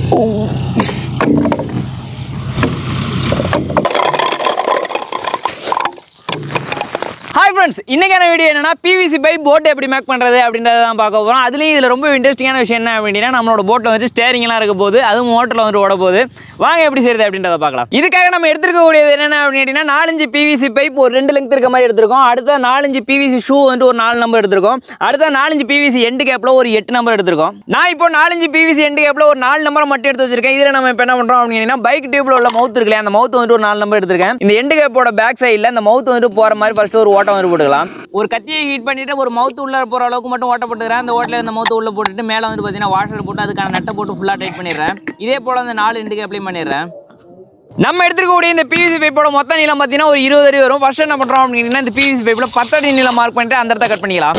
Hi friends இன்னைக்கான video என்னன்னா PVC pipe boat எப்படி மேக் பண்ணுறது அப்படின்றத தான் பார்க்க போகிறோம் அதுலேயும் இதில் ரொம்ப இன்ட்ரெஸ்டிங்கான விஷயம் என்ன அப்படின்னா நம்மளோட போட்டில் வந்து ஸ்டேரிங் எல்லாம் இருக்க போகுது அதுவும் மோட்டரில் வந்து ஓட போகுது வாங்க எப்படி செய்யுது அப்படின்றத பார்க்கலாம் இதுக்காக நம்ம எடுத்துருக்கக்கூடியது என்னென்ன அப்படின்னா நாலஞ்சு பிவிசி பைப் ஒரு ரெண்டு லெங்க் இருக்க மாதிரி எடுத்திருக்கோம் அடுத்த நாலஞ்சு பிவிசி ஷூ வந்து ஒரு நாலு நம்பர் எடுத்திருக்கோம் அடுத்த நாலஞ்சு பிவிசி எண்டு கேப்பில் ஒரு எட்டு நம்பர் எடுத்திருக்கோம் நான் இப்போ நாலஞ்சு பிவிசி எண்டு கேப்பில் ஒரு நாலு நம்பரை மட்டும் எடுத்து வச்சிருக்கேன் இதில் நம்ம இப்போ என்ன பண்ணுறோம் அப்படின்னா பைக் டியூப்ல உள்ள மவுத் இருக்கு இல்லையா அந்த மவுத் வந்துட்டு ஒரு நாலு நம்பர் எடுத்திருக்கேன் இந்த எண்டு கேப்போட பேக் சைடில் இந்த மவுத் வந்துட்டு போகிற மாதிரி ஃபர்ஸ்ட் ஒரு ஓட்டம் வந்து போட்டுக்கலாம் ஒரு கத்தியை ஹீட் பண்ணிட்டு ஒரு மவுத் உள்ள போகிற அளவுக்கு மட்டும் ஓட்ட போட்டுக்கிறேன் அந்த ஓட்டில் இந்த மவுத் உள்ள போட்டுட்டு மேலே வந்து பார்த்தீங்கன்னா வாஷர் போட்டு அதுக்கான நட்டை போட்டு ஃபுல்லாக டைட் பண்ணிடுறேன் இதே போல் அந்த நாலு எண்டுக்கு அப்ளை பண்ணிடுறேன் நம்ம எடுத்துக்கக்கூடிய இந்த பிவிசி பைப்போட மொத்த நீளம் பார்த்தீங்கன்னா ஒரு இருபது அடி வரும் ஃபர்ஸ்ட் என்ன பண்ணுறோம் அப்படின்னா இந்த பிவிசி பைப்பில் பத்து அடி நீளம் மார்க் பண்ணிட்டு அந்த இடத்த கட் பண்ணிக்கலாம்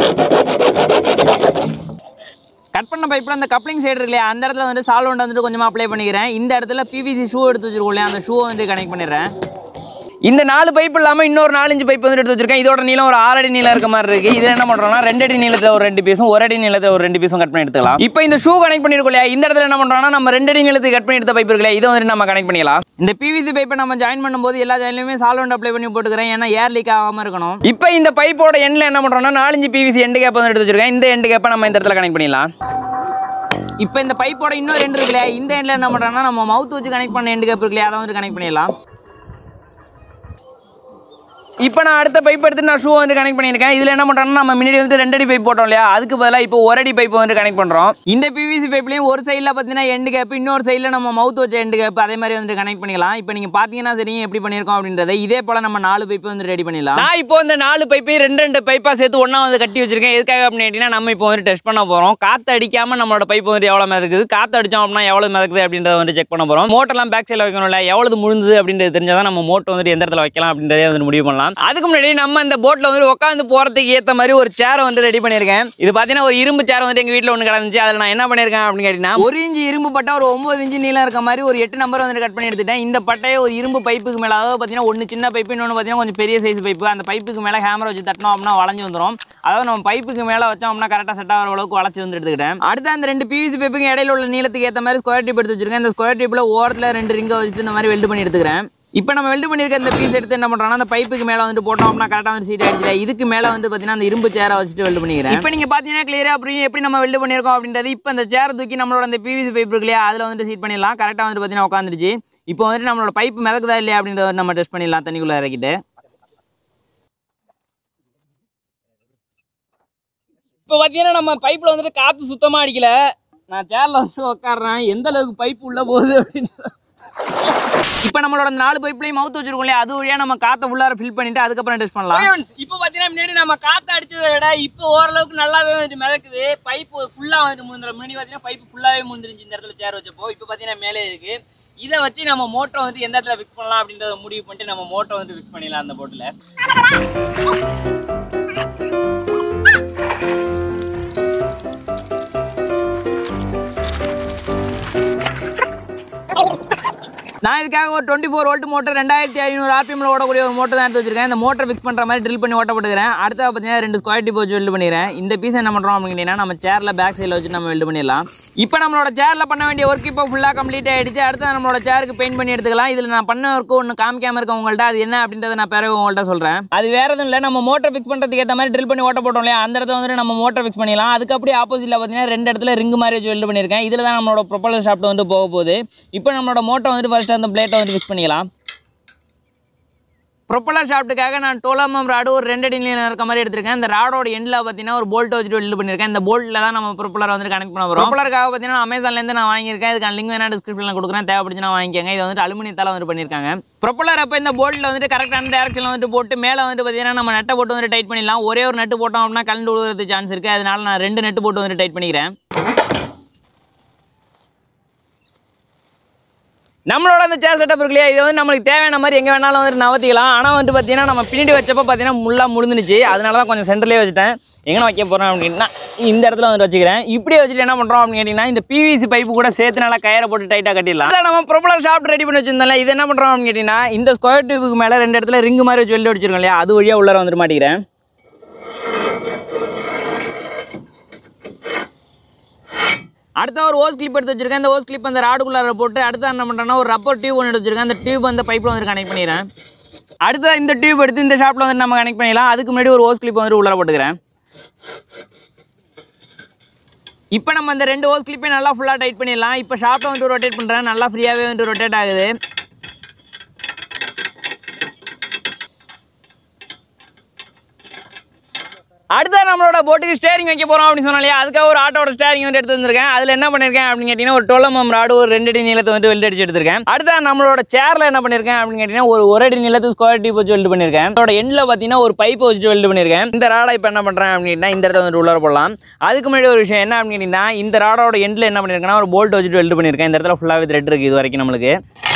கட் பண்ண பைப்பில் அந்த கப்ளிங் சைடு இருக்கு இல்லையா அந்த இடத்துல வந்து சால்வெண்ட் வந்துட்டு கொஞ்சமாக அப்ளை பண்ணிக்கிறேன் இந்த இடத்துல பிவிசி ஷூ எடுத்து வச்சிருக்கோம் இல்லையா அந்த ஷூவை வந்து கனெக்ட் பண்ணிடுறேன் இந்த நாலு பைப் இல்லாமல் இன்னொரு நாலஞ்சு பைப் வந்து எடுத்து வச்சிருக்கேன் இதோட நீளம் ஒரு ஆறு அடி நீளம் இருக்க மாதிரி இருக்கு இது என்ன பண்ணுறோம்னா ரெண்டு அடி நீளத்தில் ஒரு ரெண்டு பீஸும் ஒரு அடி நீளத்தில் ஒரு ரெண்டு பீஸும் கட் பண்ணி எடுத்துக்கலாம் இப்போ இந்த ஷூ கனெக்ட் பண்ணிருக்கோம் இல்லையா இந்த இடத்துல என்ன பண்ணுறோம்னா நம்ம ரெண்டு அடி நீளத்துக்கு கட் பண்ணி எடுத்த பைப் இருக்கு இல்லையா இதை வந்து நம்ம கனெக்ட் பண்ணிக்கலாம் இந்த பிவிசி பைப்பை நம்ம ஜாயின் பண்ணும்போது எல்லா ஜாயின்லையுமே சால்வெண்ட் அப்ளை பண்ணி போட்டுக்கிறேன் ஏன்னா ஏர் லீக் ஆகாமல் இருக்கணும் இப்போ இந்த பைப்போட எண்ணில் என்ன பண்ணுறோம்னா நாலஞ்சு பிவிசி எண்டு கேப் வந்து எடுத்து வச்சிருக்கேன் இந்த எண்டு கேப்பை நம்ம இந்த இடத்துல கனெக்ட் பண்ணிடலாம் இப்போ இந்த பைப்போட இன்னொரு எண்டு இருக்கு இல்லையா இந்த எண்டில் என்ன பண்ணுறோம்னா நம்ம மவுத் வச்சு கனெக்ட் பண்ண எண்டு கேப் இருக்கு இல்லையா அதை வந்து கனெக்ட் பண்ணிடலாம் இப்போ நான் அடுத்த பைப் எடுத்து நான் ஷூ வந்து கனெக்ட் பண்ணியிருக்கேன் இதில் என்ன பண்ணுறோம்னா நம்ம முன்னாடி வந்து ரெண்டு அடி பைப் போட்டோம் இல்லையா அதுக்கு பதிலாக இப்போ ஒரு அடி பைப் வந்து கனெக்ட் பண்ணுறோம் இந்த பிவிசி பைப்லையும் ஒரு சைடில் பார்த்தீங்கன்னா எண்டு கேப் இன்னொரு சைடில் நம்ம மவுத் வச்ச எண்டு கேப் அதே மாதிரி வந்து கனெக்ட் பண்ணிக்கலாம் இப்போ நீங்கள் பார்த்தீங்கன்னா தெரியும் எப்படி பண்ணியிருக்கோம் அப்படின்றத இதே போல் நம்ம நாலு பைப் வந்து ரெடி பண்ணிடலாம் நான் இப்போ இந்த நாலு பைப்பையும் ரெண்டு ரெண்டு பைப்பாக சேர்த்து ஒன்றா வந்து கட்டி வச்சிருக்கேன் எதுக்காக அப்படின்னா நம்ம இப்போ வந்து டெஸ்ட் பண்ண போகிறோம் காற்று அடிக்காமல் நம்மளோட பைப் வந்து எவ்வளோ மிதக்குது காற்று அடித்தோம் அப்படின்னா எவ்வளோ மிதக்குது அப்படின்றத வந்து செக் பண்ண போகிறோம் மோட்டர்லாம் பேக் சைடில் வைக்கணும்ல எவ்வளவு முழுந்தது அப்படின்றது தெரிஞ்சால் தான் நம்ம மோட்டர் வந்துட்டு எந்த இடத்துல வைக்கலாம் அப்படின்றதே வந்து முடிவு பண்ணலாம் அதுக்கு முன்னாடி நம்ம இந்த போட்டில் வந்து உட்காந்து போகிறதுக்கு ஏற்ற மாதிரி ஒரு சேரை வந்து ரெடி பண்ணியிருக்கேன் இது பார்த்தீங்கன்னா ஒரு இரும்பு சேர் வந்து எங்கள் வீட்டில் ஒன்று கிடந்துச்சு அதில் நான் என்ன பண்ணியிருக்கேன் அப்படின்னு கேட்டிங்கன்னா ஒரு இன்ச்சு இரும்பு பட்டை ஒரு ஒம்பது இன்ச்சு நீளம் இருக்க மாதிரி ஒரு எட்டு நம்பர் வந்து கட் பண்ணி எடுத்துட்டேன் இந்த பட்டையை ஒரு இரும்பு பைப்புக்கு மேலே அதாவது பார்த்தீங்கன்னா ஒன்று சின்ன பைப்பு இன்னொன்று பார்த்தீங்கன்னா கொஞ்சம் பெரிய சைஸ் பைப்பு அந்த பைப்புக்கு மேலே ஹேமர் வச்சு தட்டினோம் அப்படின்னா வளைஞ்சு வந்துடும் அதாவது நம்ம பைப்புக்கு மேலே வச்சோம் அப்படின்னா கரெக்டாக செட் ஆகிற அளவுக்கு வளைச்சு வந்து எடுத்துக்கிட்டேன் அடுத்து அந்த ரெண்டு பிவிசி பைப்புக்கு இடையில உள்ள நீளத்துக்கு ஏற்ற மாதிரி ஸ்கொயர் டியூப் எடுத்து வச்சிருக்கேன் இந்த ஸ்கொயர் டியூப்பில் ஓரத்தில் ரெண்டு ரிங்கை வச்சுட்டு இந்த மாதிரி வெல்டு பண்ணி எடுத்துக்கிறேன் இப்போ நம்ம வெல்டு பண்ணியிருக்க இந்த பீஸ் எடுத்து என்ன பண்ணுறோம்னா அந்த பைப்புக்கு மேலே வந்து போட்டோம் அப்படின்னா கரெக்டாக வந்து சீட் ஆயிடுச்சு இதுக்கு மேலே வந்து பார்த்தீங்கன்னா அந்த இரும்பு சேரை வச்சுட்டு வெல்டு பண்ணிக்கிறேன் இப்போ நீங்கள் பார்த்தீங்கன்னா கிளியராக புரியும் எப்படி நம்ம வெல்டு பண்ணியிருக்கோம் அப்படின்றது இப்போ அந்த சேரை தூக்கி நம்மளோட அந்த பிவிசி பைப் இருக்கு இல்லையா அதில் வந்து சீட் பண்ணிடலாம் கரெக்டாக வந்து பார்த்தீங்கன்னா உட்காந்துருச்சு இப்போ வந்துட்டு நம்மளோட பைப் மிதக்குதா இல்லையா அப்படின்றத நம்ம டெஸ்ட் பண்ணிடலாம் தண்ணிக்குள்ளே இறக்கிட்டு இப்போ பார்த்தீங்கன்னா நம்ம பைப்பில் வந்துட்டு காற்று சுத்தமாக அடிக்கல நான் சேரில் வந்து உட்காடுறேன் எந்த அளவுக்கு பைப் உள்ளே போகுது அப்படின்னு இப்போ நம்மளோட அந்த நாலு பைப்லையும் மவுத் வச்சிருக்கோம் இல்லையா அது வழியாக நம்ம காற்றை உள்ளார ஃபில் பண்ணிட்டு அதுக்கப்புறம் டெஸ்ட் பண்ணலாம் இப்போ பார்த்தீங்கன்னா முன்னாடி நம்ம காற்று அடிச்சதை விட இப்போ ஓரளவுக்கு நல்லாவே வந்து மிதக்குது பைப்பு ஃபுல்லாக வந்து முந்திர முன்னாடி பார்த்தீங்கன்னா பைப்பு ஃபுல்லாகவே முந்திருந்துச்சு இந்த இடத்துல சேர் வச்சப்போ இப்போ பார்த்தீங்கன்னா மேலே இருக்கு இதை வச்சு நம்ம மோட்டரை வந்து எந்த இடத்துல ஃபிக்ஸ் பண்ணலாம் அப்படின்றத முடிவு பண்ணிட்டு நம்ம மோட்டரை வந்து ஃபிக்ஸ் பண்ணிடலாம் அந்த போட்டில் நான் இதுக்காக ஒரு டுவெண்ட்டி ஃபோர் வோல்ட் மோட்டர் ரெண்டாயிரத்தி ஐநூறு ஆர்பிஎம்ல ஓடக்கூடிய ஒரு மோட்டர் தான் எடுத்து வச்சிருக்கேன் இந்த மோட்டர் ஃபிக்ஸ் பண்ணுற மாதிரி ட்ரில் பண்ணி ஓட்டப்பட்டுக்கிறேன் அடுத்த பார்த்தீங்கன்னா ரெண்டு ஸ்கொயர் டிப் வச்சு வெல்டு பண்ணிடுறேன் இந்த பீஸ் என்ன பண்ணுறோம் அப்படின்னா நம்ம சேரில் பேக் சைடில் வச்சு நம்ம வெல்டு பண்ணிடலாம் இப்போ நம்மளோட சேரில் பண்ண வேண்டிய ஒர்க் இப்போ ஃபுல்லாக கம்ப்ளீட் ஆகிடுச்சு அடுத்து நம்மளோட சேருக்கு பெயிண்ட் பண்ணி எடுத்துக்கலாம் இதில் நான் பண்ண ஒர்க்கு ஒன்று காமிக்காம இருக்கேன் உங்கள்கிட்ட அது என்ன அப்படின்றத நான் பிறகு உங்கள்கிட்ட சொல்கிறேன் அது வேற எதுவும் இல்லை நம்ம மோட்டர் ஃபிக்ஸ் பண்ணுறதுக்கு ஏற்ற மாதிரி ட்ரில் பண்ணி ஓட்ட போட்டோம் இல்லையா அந்த இடத்துல வந்துட்டு நம்ம மோட்டர் ஃபிக்ஸ் பண்ணிடலாம் அதுக்கு அப்படியே ஆப்போசிட்டில் பார்த்தீங்கன்னா ரெண்டு இடத்துல ரிங்கு மாதிரி வச்சு வெல்டு பண்ணியிருக்கேன் இதில் தான் நம்மளோட ப்ரொப்பலர் ஷாப்ட் வந்து போக போகுது இப்போ நம்மளோட மோட்டர் வந்துட்டு ஃபர்ஸ்ட் அந்த பிளேட்டை வந்து ஃபிக்ஸ் பண்ணிக்கலாம் ப்ரொப்பலர் ஷாப்ட்டுக்காக நான் டோலாமம் ராடு ஒரு ரெண்டு அடி நீளம் இருக்க மாதிரி எடுத்திருக்கேன் இந்த ராடோட எண்டில் பார்த்தீங்கன்னா ஒரு போல்ட் வச்சுட்டு வெல்டு பண்ணியிருக்கேன் இந்த போல்ட்டில் தான் நம்ம ப்ரொப்பலர் வந்து கனெக்ட் பண்ண போகிறோம் ப்ரொப்பலருக்காக பார்த்தீங்கன்னா அமேசான்லேருந்து நான் வாங்கியிருக்கேன் இதுக்கு லிங்க் வேணா டிஸ்கிரிப்ஷனில் கொடுக்குறேன் தேவைப்படுச்சுன்னா வாங்கிக்கோங்க இது வந்துட்டு அலுமினியத்தால் வந்து பண்ணியிருக்காங்க ப்ரொப்பலர் அப்போ இந்த போல்ட்டில் வந்துட்டு கரெக்டான டேரக்ஷனில் வந்துட்டு போட்டு மேலே வந்துட்டு பார்த்தீங்கன்னா நம்ம நட்டை போட்டு வந்து டைட் பண்ணிடலாம் ஒரே ஒரு நட்டு போட்டோம் அப்படின்னா கலந்து விழுகிறது சான்ஸ் இருக்குது அதனால நான் ரெண்டு நட்டு போட்டு வந்து டைட் பண்ணிக்கிறேன் நம்மளோட அந்த சேர் செட்டப் இருக்கு இல்லையா இது வந்து நம்மளுக்கு தேவையான மாதிரி எங்கே வேணாலும் வந்துட்டு நவத்திக்கலாம் ஆனால் வந்து பார்த்தீங்கன்னா நம்ம பின்னாடி வச்சப்போ பார்த்தீங்கன்னா முள்ளா முழுந்துனுச்சு அதனால தான் கொஞ்சம் சென்டர்லேயே வச்சுட்டேன் எங்கே வைக்க போகிறேன் அப்படின்னா இந்த இடத்துல வந்து வச்சுக்கிறேன் இப்படியே வச்சுட்டு என்ன பண்ணுறோம் அப்படின்னு கேட்டிங்கன்னா இந்த பிவிசி பைப்பு கூட சேர்த்து நல்லா கயிறை போட்டு டைட்டாக கட்டிடலாம் அதான் நம்ம ப்ரொப்பலர் ஷாப்ட் ரெடி பண்ணி வச்சிருந்தோம்ல இது என்ன பண்ணுறோம் அப்படின்னு கேட்டிங்கன்னா இந்த ஸ்கொயர் டியூபுக்கு மேலே ரெண்டு இடத்துல ரிங்கு மாதிரி வச்சு வெளில வச்சிருக்கோம் இல்லையா அது வழியாக உள்ளார வந்துட்டு மாட்டிக்கிறேன் அடுத்த ஒரு ஹோஸ் கிளிப் எடுத்து வச்சிருக்கேன் இந்த ஹோஸ் கிளிப் அந்த ராடுக்குள்ளார போட்டு அடுத்து என்ன பண்ணுறேன்னா ஒரு ரப்பர் டியூப் ஒன்று எடுத்து வச்சிருக்கேன் அந்த டியூப் அந்த பைப்பில் வந்து கனெக்ட் பண்ணிடுறேன் அடுத்த இந்த டியூப் எடுத்து இந்த ஷாப்பில் வந்து நம்ம கனெக்ட் பண்ணிடலாம் அதுக்கு முன்னாடி ஒரு ஹோஸ் கிளிப் வந்து உள்ளார போட்டுக்கிறேன் இப்போ நம்ம அந்த ரெண்டு ஹோஸ் கிளிப்பையும் நல்லா ஃபுல்லாக டைட் பண்ணிடலாம் இப்போ ஷாப்பில் வந்து ரொட்டேட் பண்ணுறேன் நல்லா ஃப்ரீயாகவே வந்து ரொட்டேட் ஆகுது அடுத்த நம்மளோட போட்டுக்கு ஸ்டேரிங் வைக்க போகிறோம் அப்படின்னு சொன்னாலே அதுக்காக ஒரு ஆட்டோட ஸ்டேரிங் வந்து எடுத்து வந்திருக்கேன் அதில் என்ன பண்ணியிருக்கேன் அப்படின்னு கேட்டிங்கன்னா ஒரு டுவெல் எம் ராடு ஒரு ரெண்டு அடி நீளத்தை வந்து வெல்ட் அடிச்சு எடுத்திருக்கேன் அடுத்த நம்மளோட சேரில் என்ன பண்ணியிருக்கேன் அப்படின்னு கேட்டிங்கன்னா ஒரு ஒரு அடி நீளத்து ஸ்கொயர் டீப் வச்சு வெல்ட் பண்ணியிருக்கேன் அதோட எண்டில் பார்த்தீங்கன்னா ஒரு பைப் வச்சு வெல்ட் பண்ணியிருக்கேன் இந்த ராடை இப்போ என்ன பண்ணுறேன் அப்படின்னா இந்த இடத்துல வந்து உள்ளார போடலாம் அதுக்கு முன்னாடி ஒரு விஷயம் என்ன அப்படின்னு கேட்டிங்கன்னா இந்த ராடோட எண்டில் என்ன பண்ணியிருக்கேன்னா ஒரு போல்ட் வச்சுட்டு வெல்ட் பண்ணியிருக்கேன் இந்த இடத்துல ஃபுல்லாகவே த்ரெட் இருக்குது இது வரைக்கும் நம்மளுக்கு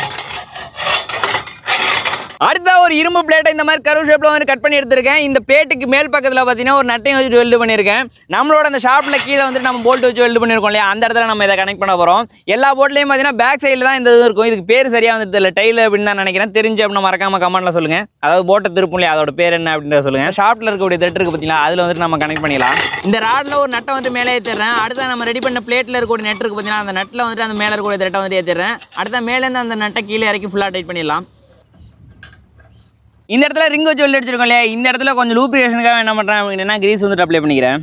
அடுத்த ஒரு இரும்பு பிளேட்டை இந்த மாதிரி கருவு ஷேப்பில் வந்து கட் பண்ணி எடுத்திருக்கேன் இந்த பிளேட்டுக்கு மேல் பக்கத்தில் பார்த்தீங்கன்னா ஒரு நட்டையும் வச்சு வெல்டு பண்ணியிருக்கேன் நம்மளோட அந்த ஷாப்பில் கீழே வந்து நம்ம போல்ட் வச்சு வெல்டு பண்ணியிருக்கோம் இல்லையா அந்த இடத்துல நம்ம இதை கனெக்ட் பண்ண போகிறோம் எல்லா போட்லேயும் பார்த்தீங்கன்னா பேக் சைடில் தான் இந்த இது இருக்கும் இதுக்கு பேர் சரியாக வந்து தெரியல டைல் அப்படின்னு நான் நினைக்கிறேன் தெரிஞ்சு அப்படின்னு மறக்காம கமெண்ட்டில் சொல்லுங்கள் அதாவது போட்டை திருப்பும் இல்லையா அதோட பேர் என்ன அப்படின்றத சொல்லுங்கள் ஷாப்பில் இருக்கக்கூடிய த்ரெட் இருக்குது பார்த்தீங்களா அதில் வந்துட்டு நம்ம கனெக்ட் பண்ணிடலாம் இந்த ராடில் ஒரு நட்டை வந்து மேலே ஏற்றிடுறேன் அடுத்த நம்ம ரெடி பண்ண பிளேட்டில் இருக்கக்கூடிய நெட் இருக்குது பார்த்தீங்கன்னா அந்த நட்டில் வந்துட்டு அந்த மேலே இருக்கக்கூடிய த்ரெட்டை வந்து ஏற்றிடுறேன் அடுத்த மேலேருந்து அந்த நட்டை கீழே இறக்கி ஃபுல்லாக டைட் பண்ணிடலாம் இந்த இடத்துல ரிங் வச்சு வெளில அடிச்சிருக்கோம் இல்லையா இந்த இடத்துல கொஞ்சம் லூப்ரிகேஷனுக்காக என்ன பண்ணுறேன் அப்படின்னா கிரீஸ் வந்துட்டு அப்ளை பண்ணிக்கிறேன்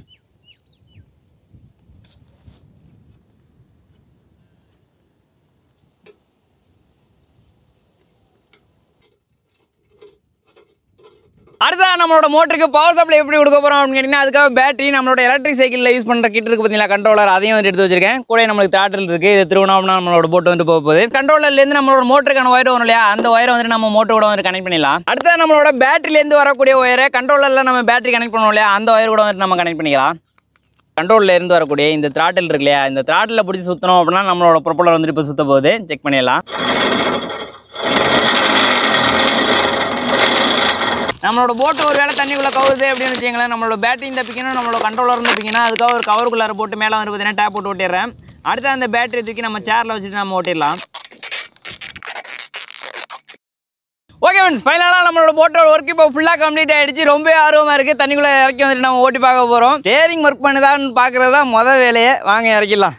அடுத்தா நம்மளோட மோட்டருக்கு பவர் சப்ளை எப்படி கொடுக்க போகிறோம் அப்படின்னு கேட்டிங்கன்னா அதுக்காக பேட்டரி நம்மளோட எலக்ட்ரிக் சைக்கிளில் யூஸ் பண்ணுற கிட் இருக்குது பார்த்தீங்களா கண்ட்ரோலர் அதையும் வந்து எடுத்து வச்சிருக்கேன் கூட நம்மளுக்கு தாட்டில் இருக்குது இது திருவண்ணாமலை நம்மளோட போட்டு வந்து போக போகுது கண்ட்ரோலர்லேருந்து நம்மளோட மோட்டருக்கான ஒயர் வரும் இல்லையா அந்த ஒயரை வந்து நம்ம மோட்டர் கூட வந்து கனெக்ட் பண்ணிடலாம் அடுத்தது நம்மளோட பேட்டரியிலேருந்து வரக்கூடிய ஒயரை கண்ட்ரோலரில் நம்ம பேட்டரி கனெக்ட் பண்ணுவோம் இல்லையா அந்த ஒயர் கூட வந்து நம்ம கனெக்ட் பண்ணிக்கலாம் கண்ட்ரோலில் இருந்து வரக்கூடிய இந்த த்ராட்டில் இருக்கு இல்லையா இந்த த்ராட்டில் பிடிச்சி சுற்றணும் அப்படின்னா நம்மளோட ப்ரொப்பலர் வந்துட்டு இப்போ சுத்த போகுது செக் பண்ணிடலாம் நம்மளோட போட்டு ஒரு வேளை தண்ணிக்குள்ளே கவுது அப்படின்னு வச்சுங்களேன் நம்மளோட பேட்டரி தப்பிக்கணும் நம்மளோட கண்ட்ரோலர் தப்பிக்கணும் அதுக்காக ஒரு கவருக்குள்ளார போட்டு மேலே வந்து பார்த்தீங்கன்னா டேப் போட்டு ஓட்டிடுறேன் அடுத்து அந்த பேட்டரி தூக்கி நம்ம சேரில் வச்சுட்டு நம்ம ஓட்டிடலாம் ஓகே ஃப்ரெண்ட்ஸ் ஃபைனலாக நம்மளோட போட்டோட ஒர்க் இப்போ ஃபுல்லாக கம்ப்ளீட் ஆகிடுச்சு ரொம்ப ஆர்வமாக இருக்குது தண்ணிக்குள்ளே இறக்கி வந்துட்டு நம்ம ஓட்டி பார்க்க போகிறோம் ஸ்டேரிங் ஒர்க் பண்ணுதான்னு பார்க்குறது தான் மொதல் வேலையே வாங்க இறக்கிடலாம்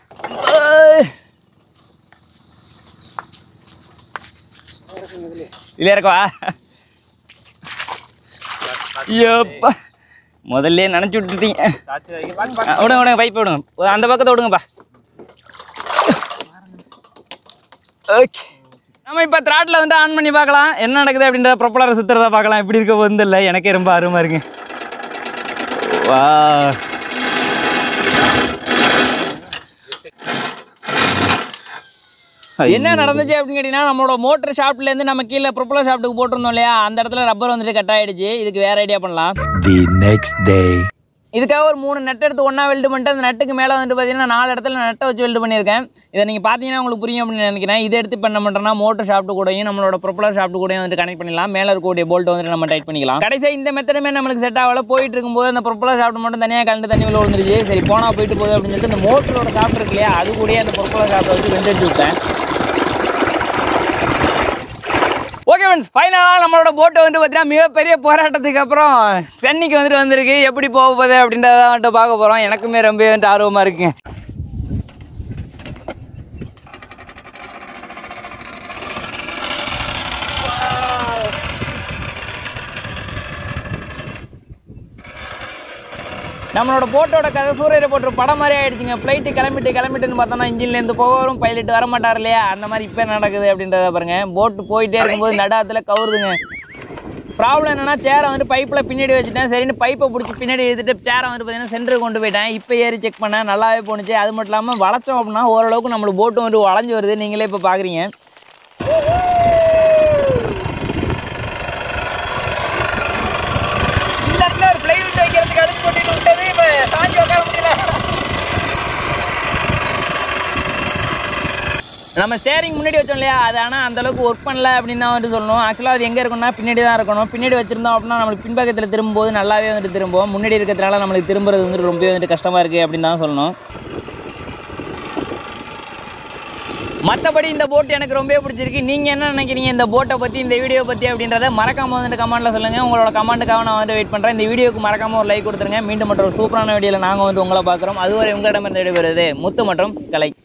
இல்லை இருக்கவா ஐயோப்பா முதல்ல நினச்சி விட்டுட்டீங்க ஆ, விடுங்க விடுங்க பைப் விடுங்க ஒரு அந்த பக்கத்தை விடுங்கப்பா ஓகே நம்ம இப்போ த்ராட்டில் வந்து ஆன் பண்ணி பார்க்கலாம் என்ன நடக்குது அப்படின்றத ப்ரொப்பலரை சுற்றுறத பார்க்கலாம் எப்படி இருக்க வந்து இல்லை எனக்கே ரொம்ப ஆர்வமாக இருக்கு வா என்ன நடந்துச்சு அப்படின்னு கேட்டிங்கன்னா நம்மளோட மோட்டர் ஷாப்லேருந்து நம்ம கீழே ப்ரொப்பலர் ஷாப்ட்டுக்கு போட்டிருந்தோம் இல்லையா அந்த இடத்துல ரப்பர் வந்துட்டு கட் ஆயிடுச்சு இதுக்கு வேற ஐடியா பண்ணலாம் The next day. இதுக்காக ஒரு மூணு நட்டு எடுத்து ஒன்றா வெல்டு பண்ணிட்டு அந்த நட்டுக்கு மேலே வந்து பார்த்தீங்கன்னா நாலு இடத்துல நட்டை வச்சு வெல்டு பண்ணியிருக்கேன் இதை நீங்கள் பார்த்தீங்கன்னா உங்களுக்கு புரியும் அப்படின்னு நினைக்கிறேன் இதை எடுத்து இப்போ என்ன பண்ணுறோம்னா மோட்டர் ஷாப்ட்டு கூடயும் நம்மளோட ப்ரொப்பலர் ஷாப்ட்டு கூடயும் வந்து கனெக்ட் பண்ணிடலாம் மேலே இருக்கக்கூடிய போல்ட் வந்துட்டு நம்ம டைட் பண்ணிக்கலாம் கடைசியாக இந்த மெத்தடுமே நம்மளுக்கு செட் ஆகல போயிட்டு இருக்கும்போது அந்த ப்ரொப்பலர் ஷாப்ட் மட்டும் தனியாக கலந்து தண்ணி உள்ள விழுந்துருச்சு சரி போனால் போயிட்டு போகுது அப்படின்னு சொல்லிட்டு இந்த மோட்டரோட ஷாப்ட் இருக்கு இல்லையா அது கூடயே அந்த ப்ரொப்பலர் ஷாப்ட்டை வச்சு வெண்டடிச்சு விட்டேன் ஓகே ஃப்ரெண்ட்ஸ் ஃபைனலாக நம்மளோட போட்டு வந்து பார்த்தீங்கன்னா மிகப்பெரிய போராட்டத்துக்கு அப்புறம் சென்னைக்கு வந்துட்டு வந்திருக்கு எப்படி போக போகுது அப்படின்றத வந்துட்டு பார்க்க போகிறோம் எனக்குமே ரொம்ப வந்துட்டு ஆர்வமாக இருக்குங்க நம்மளோட போட்டோட கதை சூரியரை போட்டு படம் மாதிரி ஆயிடுச்சுங்க ஃப்ளைட்டு கிளம்பிட்டு கிளம்பிட்டுன்னு பார்த்தோம்னா இன்ஜின்லேருந்து போக வரும் பைலட் வர மாட்டார் இல்லையா அந்த மாதிரி இப்போ நடக்குது அப்படின்றத பாருங்க போட்டு போயிட்டே இருக்கும்போது நடாத்துல கவுருதுங்க ப்ராப்ளம் என்னன்னா சேரை வந்து பைப்பில் பின்னாடி வச்சுட்டேன் சரின்னு பைப்பை பிடிச்சி பின்னாடி எடுத்துட்டு சேரை வந்து பார்த்தீங்கன்னா சென்டருக்கு கொண்டு போயிட்டேன் இப்போ ஏறி செக் பண்ணேன் நல்லாவே போணுச்சு அது மட்டும் இல்லாமல் வளைச்சோம் அப்படின்னா ஓரளவுக்கு நம்மளுக்கு போட்டு வந்து வளைஞ்சு வருது நீங்களே இப்போ பார்க்குறீங்க இந்த இடத்துல ஒரு பிளைவுட் வைக்கிறதுக்கு அடுத்து போட்டு விட்டது இப்போ சாஞ்சி உட்கார முடியல நம்ம ஸ்டேரிங் முன்னாடி வச்சோம் இல்லையா அது ஆனால் அந்த அளவுக்கு ஒர்க் பண்ணல அப்படின்னு தான் வந்துட்டு சொல்லணும் ஆக்சுவலாக அது எங்கே இருக்கும்னா பின்னாடி தான் இருக்கணும் பின்னாடி வச்சிருந்தோம் அப்படின்னா நம்மளுக்கு பின்பக்கத்தில் திரும்பும்போது நல்லாவே வந்துட்டு திரும்பும் முன்னாடி இருக்கிறதுனால நம்மளுக்கு திரும்புறது வந்துட்டு ரொம்பவே வந்துட்டு கஷ்டமாக இருக்குது அப்படின்னு தான் சொல்லணும் மற்றபடி இந்த போட் எனக்கு ரொம்பவே பிடிச்சிருக்கு நீங்கள் என்ன நினைக்கிறீங்க இந்த போட்டை பற்றி இந்த வீடியோ பற்றி அப்படின்றத மறக்காம வந்துட்டு கமெண்ட்டில் சொல்லுங்கள் உங்களோட கமெண்ட்டுக்காக நான் வந்து வெயிட் பண்ணுறேன் இந்த வீடியோக்கு மறக்காம ஒரு லைக் கொடுத்துருங்க மீண்டும் மற்றும் ஒரு சூப்பரான வீடியோவில் நாங்கள் வந்து உங்களை பார்க்குறோம் அதுவரை உங்களிடமிருந்து விடைபெறுவது முத்து மற்றும் கலை